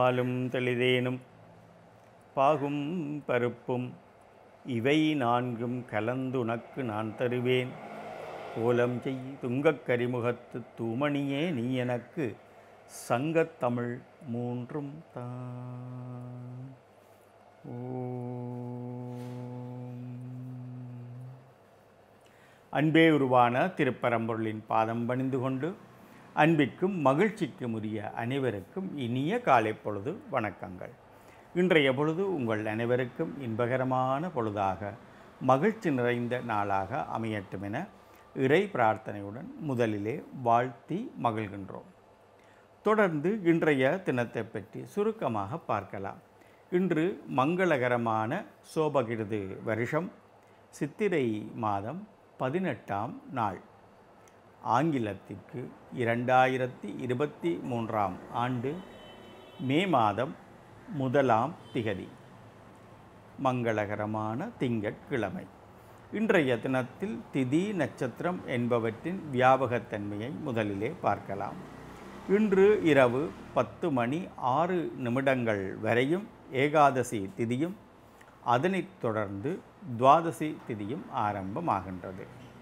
பாலும் தெளிதேனும் பாகும் பருப்பும் இவை நான்கும் கலந்துனக்கு நான் தருவேன் கோலம் செய் துங்கக் கரிமுகத்து தூமணியே நீ எனக்கு சங்கத்தமிழ் மூன்றும் தான் ஓம். அன்பே உருவான திருப்பரம்பொருளின் பாதம் பணிந்து கொண்டு அன்பிற்கும் மகிழ்ச்சிக்கும் உரிய அனைவருக்கும் இனிய காலை பொழுது வணக்கங்கள் இன்றைய பொழுது உங்கள் அனைவருக்கும் இன்பகரமான பொழுதாக மகிழ்ச்சி நிறைந்த நாளாக அமையட்டும் என இறை பிரார்த்தனையுடன் முதலிலே வாழ்த்தி மகிழ்கின்றோம் தொடர்ந்து இன்றைய தினத்தை பற்றி சுருக்கமாக பார்க்கலாம் இன்று மங்களகரமான சோபகிருது வருஷம் சித்திரை மாதம் பதினெட்டாம் நாள் ஆங்கிலத்திற்கு இரண்டாயிரத்தி இருபத்தி மூன்றாம் ஆண்டு மே மாதம் முதலாம் திகதி மங்களகரமான திங்கட்கிழமை இன்றைய தினத்தில் திதி நட்சத்திரம் என்பவற்றின் வியாபகத்தன்மையை முதலிலே பார்க்கலாம் இன்று இரவு பத்து மணி ஆறு நிமிடங்கள் வரையும் ஏகாதசி திதியும் அதனைத் தொடர்ந்து துவாதசி திதியும் ஆரம்பமாகின்றது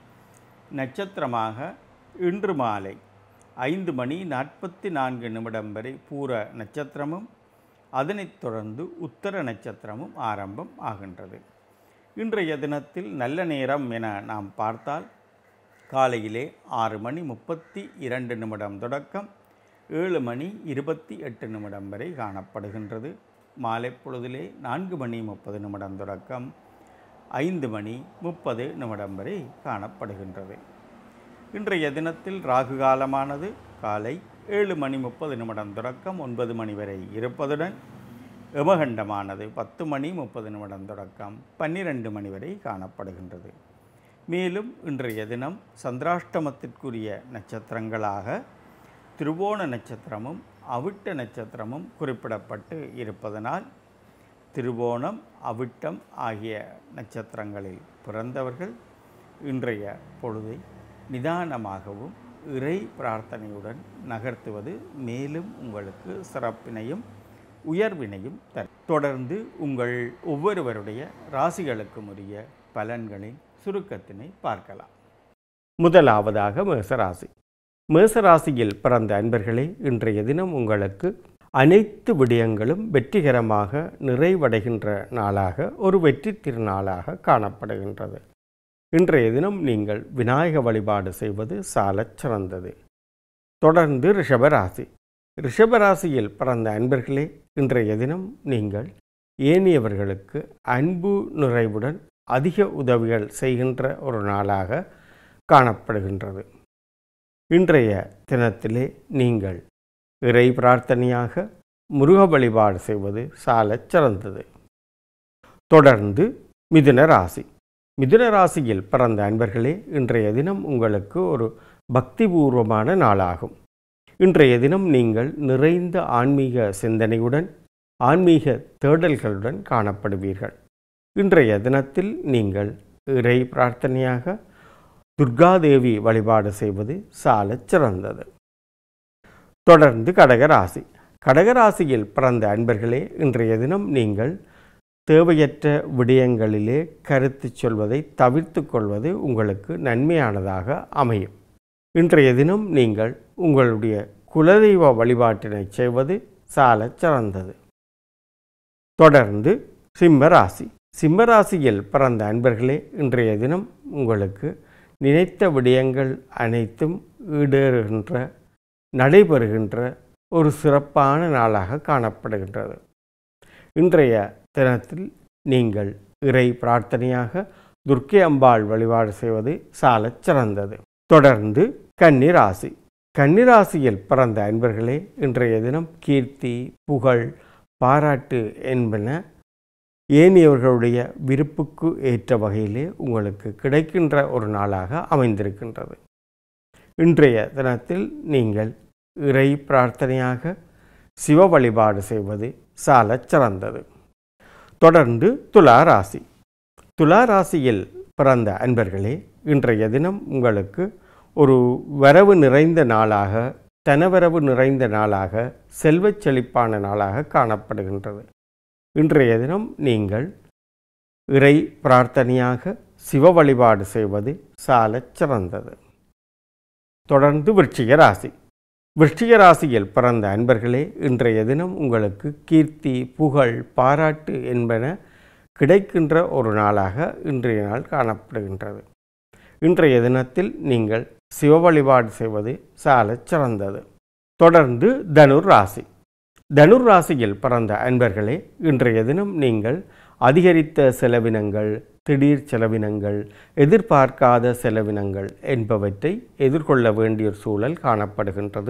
நட்சத்திரமாக இன்று மாலை ஐந்து மணி நாற்பத்தி நான்கு நிமிடம் வரை பூர நட்சத்திரமும் அதனைத் தொடர்ந்து உத்தர நட்சத்திரமும் ஆரம்பம் ஆகின்றது இன்றைய தினத்தில் நல்ல நேரம் என நாம் பார்த்தால் காலையிலே ஆறு மணி முப்பத்தி இரண்டு நிமிடம் தொடக்கம் ஏழு மணி இருபத்தி எட்டு நிமிடம் வரை காணப்படுகின்றது மாலை பொழுதிலே நான்கு மணி முப்பது நிமிடம் தொடக்கம் ஐந்து மணி முப்பது நிமிடம் வரை காணப்படுகின்றது இன்றைய தினத்தில் ராகு காலமானது காலை ஏழு மணி முப்பது நிமிடம் தொடக்கம் ஒன்பது மணி வரை இருப்பதுடன் எமகண்டமானது பத்து மணி முப்பது நிமிடம் தொடக்கம் பன்னிரண்டு மணி வரை காணப்படுகின்றது மேலும் இன்றைய தினம் சந்திராஷ்டமத்திற்குரிய நட்சத்திரங்களாக திருவோண நட்சத்திரமும் அவிட்ட நட்சத்திரமும் குறிப்பிடப்பட்டு இருப்பதனால் திருவோணம் அவிட்டம் ஆகிய நட்சத்திரங்களில் பிறந்தவர்கள் இன்றைய பொழுதை நிதானமாகவும் இறை பிரார்த்தனையுடன் நகர்த்துவது மேலும் உங்களுக்கு சிறப்பினையும் உயர்வினையும் தரும் தொடர்ந்து உங்கள் ஒவ்வொருவருடைய ராசிகளுக்கும் உரிய பலன்களின் சுருக்கத்தினை பார்க்கலாம் முதலாவதாக மேசராசி மேசராசியில் பிறந்த அன்பர்களே இன்றைய தினம் உங்களுக்கு அனைத்து விடயங்களும் வெற்றிகரமாக நிறைவடைகின்ற நாளாக ஒரு வெற்றி திருநாளாக காணப்படுகின்றது இன்றைய தினம் நீங்கள் விநாயக வழிபாடு செய்வது சாலச் சிறந்தது தொடர்ந்து ரிஷபராசி ரிஷபராசியில் பிறந்த அன்பர்களே இன்றைய தினம் நீங்கள் ஏனியவர்களுக்கு அன்பு நிறைவுடன் அதிக உதவிகள் செய்கின்ற ஒரு நாளாக காணப்படுகின்றது இன்றைய தினத்திலே நீங்கள் இறை பிரார்த்தனையாக முருக வழிபாடு செய்வது சாலச் சிறந்தது தொடர்ந்து மிதுன ராசி மிதுன ராசியில் பிறந்த அன்பர்களே இன்றைய தினம் உங்களுக்கு ஒரு பக்திபூர்வமான நாளாகும் இன்றைய தினம் நீங்கள் நிறைந்த ஆன்மீக சிந்தனையுடன் ஆன்மீக தேடல்களுடன் காணப்படுவீர்கள் இன்றைய தினத்தில் நீங்கள் இறை பிரார்த்தனையாக துர்காதேவி வழிபாடு செய்வது சாலச் சிறந்தது தொடர்ந்து கடகராசி கடகராசியில் பிறந்த அன்பர்களே இன்றைய தினம் நீங்கள் தேவையற்ற விடயங்களிலே கருத்து சொல்வதை தவிர்த்து கொள்வது உங்களுக்கு நன்மையானதாக அமையும் இன்றைய தினம் நீங்கள் உங்களுடைய குலதெய்வ வழிபாட்டினை செய்வது சாலச் சிறந்தது தொடர்ந்து சிம்மராசி சிம்மராசியில் பிறந்த அன்பர்களே இன்றைய தினம் உங்களுக்கு நினைத்த விடயங்கள் அனைத்தும் ஈடேறுகின்ற நடைபெறுகின்ற ஒரு சிறப்பான நாளாக காணப்படுகின்றது இன்றைய தினத்தில் நீங்கள் இறை பிரார்த்தனையாக துர்க்கை அம்பாள் வழிபாடு செய்வது சாலச் சிறந்தது தொடர்ந்து கன்னிராசி கன்னிராசியில் பிறந்த அன்பர்களே இன்றைய தினம் கீர்த்தி புகழ் பாராட்டு என்பன ஏனியவர்களுடைய விருப்புக்கு ஏற்ற வகையிலே உங்களுக்கு கிடைக்கின்ற ஒரு நாளாக அமைந்திருக்கின்றது இன்றைய தினத்தில் நீங்கள் இறை பிரார்த்தனையாக சிவ வழிபாடு செய்வது சாலச் சிறந்தது தொடர்ந்து துலா ராசி துலா ராசியில் பிறந்த அன்பர்களே இன்றைய தினம் உங்களுக்கு ஒரு வரவு நிறைந்த நாளாக தனவரவு நிறைந்த நாளாக செல்வச் செழிப்பான நாளாக காணப்படுகின்றது இன்றைய தினம் நீங்கள் இறை பிரார்த்தனையாக சிவ வழிபாடு செய்வது சாலச் சிறந்தது தொடர்ந்து விருச்சிக ராசி விருச்சிக ராசியில் பிறந்த அன்பர்களே இன்றைய தினம் உங்களுக்கு கீர்த்தி புகழ் பாராட்டு என்பன கிடைக்கின்ற ஒரு நாளாக இன்றைய நாள் காணப்படுகின்றது இன்றைய தினத்தில் நீங்கள் சிவ வழிபாடு செய்வது சாலச் சிறந்தது தொடர்ந்து தனுர் ராசி தனுர் ராசியில் பிறந்த அன்பர்களே இன்றைய தினம் நீங்கள் அதிகரித்த செலவினங்கள் திடீர் செலவினங்கள் எதிர்பார்க்காத செலவினங்கள் என்பவற்றை எதிர்கொள்ள வேண்டிய ஒரு சூழல் காணப்படுகின்றது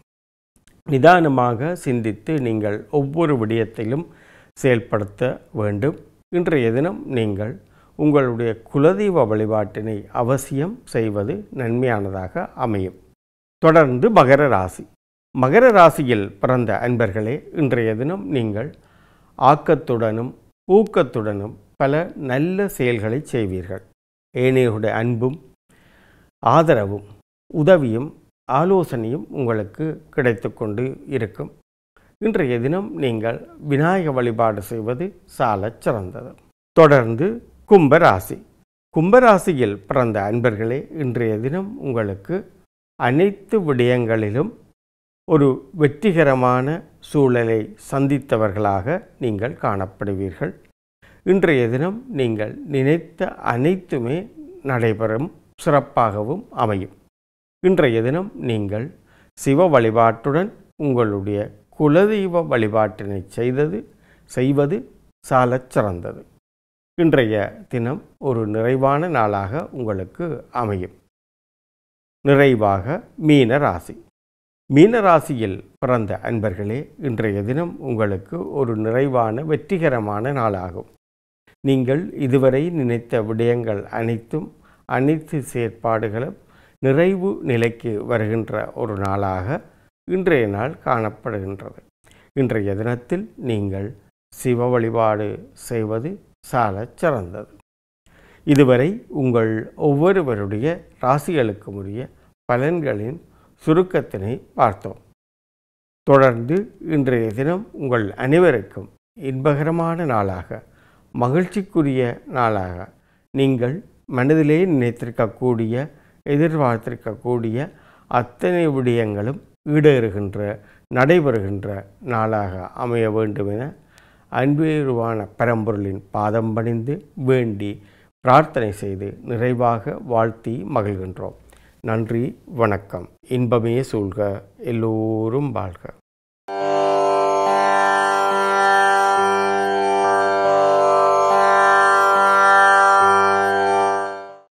நிதானமாக சிந்தித்து நீங்கள் ஒவ்வொரு விடயத்திலும் செயல்படுத்த வேண்டும் இன்றைய தினம் நீங்கள் உங்களுடைய குலதெய்வ வழிபாட்டினை அவசியம் செய்வது நன்மையானதாக அமையும் தொடர்ந்து மகர ராசி மகர ராசியில் பிறந்த அன்பர்களே இன்றைய தினம் நீங்கள் ஆக்கத்துடனும் ஊக்கத்துடனும் பல நல்ல செயல்களை செய்வீர்கள் ஏனையருடைய அன்பும் ஆதரவும் உதவியும் ஆலோசனையும் உங்களுக்கு கிடைத்து கொண்டு இருக்கும் இன்றைய தினம் நீங்கள் விநாயக வழிபாடு செய்வது சாலச் சிறந்தது தொடர்ந்து கும்பராசி கும்பராசியில் பிறந்த அன்பர்களே இன்றைய தினம் உங்களுக்கு அனைத்து விடயங்களிலும் ஒரு வெற்றிகரமான சூழலை சந்தித்தவர்களாக நீங்கள் காணப்படுவீர்கள் இன்றைய தினம் நீங்கள் நினைத்த அனைத்துமே நடைபெறும் சிறப்பாகவும் அமையும் இன்றைய தினம் நீங்கள் சிவ வழிபாட்டுடன் உங்களுடைய குலதெய்வ வழிபாட்டினை செய்தது செய்வது சாலச் சிறந்தது இன்றைய தினம் ஒரு நிறைவான நாளாக உங்களுக்கு அமையும் நிறைவாக மீன ராசி மீன ராசியில் பிறந்த அன்பர்களே இன்றைய தினம் உங்களுக்கு ஒரு நிறைவான வெற்றிகரமான நாளாகும் நீங்கள் இதுவரை நினைத்த விடயங்கள் அனைத்தும் அனைத்து செயற்பாடுகளும் நிறைவு நிலைக்கு வருகின்ற ஒரு நாளாக இன்றைய நாள் காணப்படுகின்றது இன்றைய தினத்தில் நீங்கள் சிவ வழிபாடு செய்வது சாலச் சிறந்தது இதுவரை உங்கள் ஒவ்வொருவருடைய ராசிகளுக்கும் உரிய பலன்களின் சுருக்கத்தினை பார்த்தோம் தொடர்ந்து இன்றைய தினம் உங்கள் அனைவருக்கும் இன்பகரமான நாளாக மகிழ்ச்சிக்குரிய நாளாக நீங்கள் மனதிலே நினைத்திருக்கக்கூடிய எதிர்பார்த்திருக்கக்கூடிய அத்தனை விடயங்களும் ஈடேறுகின்ற நடைபெறுகின்ற நாளாக அமைய வேண்டும் என அன்பேருவான பரம்பொருளின் பாதம் பணிந்து வேண்டி பிரார்த்தனை செய்து நிறைவாக வாழ்த்தி மகிழ்கின்றோம் நன்றி வணக்கம் இன்பமே சூழ்க எல்லோரும் வாழ்க